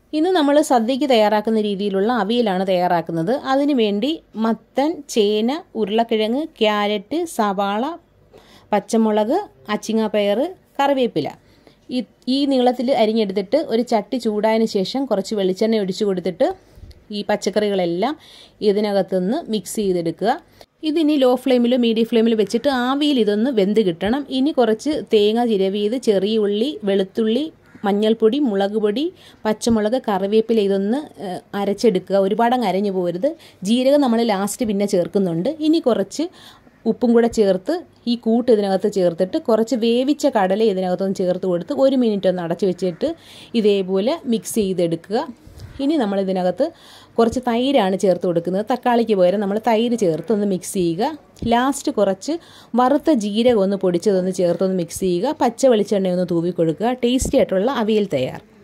ഇന്ന് നമ്മൾ സദ്യക്ക് തയ്യാറാക്കുന്ന രീതിയിലുള്ള അവിയലാണ് തയ്യാറാക്കുന്നത് അതിനു വേണ്ടി മത്തൻ ചേന ഉരുളക്കിഴങ്ങ് ക്യാരറ്റ് സവാള പച്ചമുളക് അച്ചിങ്ങാപ്പയർ കറിവേപ്പില ഈ ഈ നീളത്തിൽ അരിഞ്ഞെടുത്തിട്ട് ഒരു ചട്ടി ചൂടായതിന് ശേഷം കുറച്ച് വെളിച്ചെണ്ണ ഒഴിച്ചു കൊടുത്തിട്ട് ഈ പച്ചക്കറികളെല്ലാം ഇതിനകത്തുനിന്ന് മിക്സ് ചെയ്തെടുക്കുക ഇതിനി ലോ ഫ്ലെയിമിലോ മീഡിയം ഫ്ലെയിമിലോ വെച്ചിട്ട് ആവിയിൽ ഇതൊന്ന് വെന്ത് കിട്ടണം ഇനി കുറച്ച് തേങ്ങ ചിരവിയത് ചെറിയ ഉള്ളി വെളുത്തുള്ളി മഞ്ഞൾപ്പൊടി മുളക് പൊടി പച്ചമുളക് കറിവേപ്പില ഇതൊന്ന് അരച്ചെടുക്കുക ഒരുപാടങ്ങ് അരഞ്ഞു പോകരുത് ജീരകം നമ്മൾ ലാസ്റ്റ് പിന്നെ ചേർക്കുന്നുണ്ട് ഇനി കുറച്ച് ഉപ്പും കൂടെ ചേർത്ത് ഈ കൂട്ട് ഇതിനകത്ത് ചേർത്തിട്ട് കുറച്ച് വേവിച്ച കടല ഇതിനകത്തൊന്ന് ചേർത്ത് കൊടുത്ത് ഒരു മിനിറ്റ് ഒന്ന് അടച്ചു വെച്ചിട്ട് ഇതേപോലെ മിക്സ് ചെയ്തെടുക്കുക ഇനി നമ്മൾ ഇതിനകത്ത് കുറച്ച് തൈരാണ് ചേർത്ത് കൊടുക്കുന്നത് തക്കാളിക്ക് പകരം നമ്മൾ തൈര് ചേർത്ത് ഒന്ന് മിക്സ് ചെയ്യുക ലാസ്റ്റ് കുറച്ച് വറുത്ത ജീരകം ഒന്ന് പൊടിച്ചതൊന്ന് ചേർത്തൊന്ന് മിക്സ് ചെയ്യുക പച്ച വെളിച്ചെണ്ണ ഒന്ന് തൂവി കൊടുക്കുക ടേസ്റ്റി ആയിട്ടുള്ള അവിയൽ തയ്യാർ